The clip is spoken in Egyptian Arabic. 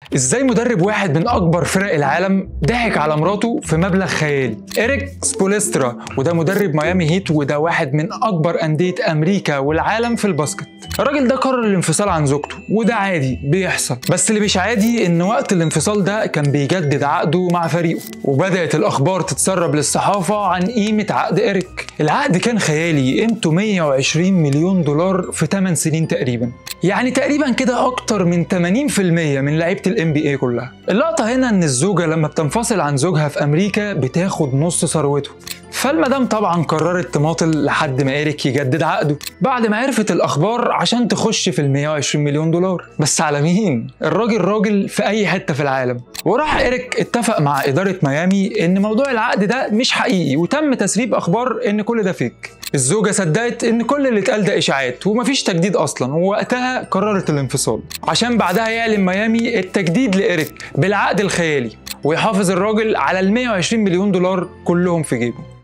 ازاي مدرب واحد من اكبر فرق العالم ضحك على مراته في مبلغ خيالي ايريك سبوليسترا وده مدرب ميامي هيت وده واحد من اكبر انديه امريكا والعالم في الباسكت الراجل ده قرر الانفصال عن زوجته وده عادي بيحصل بس اللي مش عادي ان وقت الانفصال ده كان بيجدد عقده مع فريقه وبدات الاخبار تتسرب للصحافه عن قيمه عقد ايريك العقد كان خيالي قيمته 120 مليون دولار في 8 سنين تقريبا يعني تقريبا كده اكتر من 80% من لعيبه الام بي اي كلها اللقطه هنا ان الزوجه لما بتنفصل عن زوجها في امريكا بتاخد نص ثروته فالمدام طبعا قررت تماطل لحد ما ايريك يجدد عقده بعد ما عرفت الاخبار عشان تخش في ال 120 مليون دولار بس على مين الراجل راجل في اي حته في العالم وراح ايريك اتفق مع اداره ميامي ان موضوع العقد ده مش حقيقي وتم تسريب اخبار ان كل ده فيك الزوجه صدقت ان كل اللي اتقال ده اشاعات ومفيش تجديد اصلا ووقتها قررت الانفصال عشان بعدها يعلن ميامي التجديد لايريك بالعقد الخيالي ويحافظ الراجل على ال 120 مليون دولار كلهم في جيبه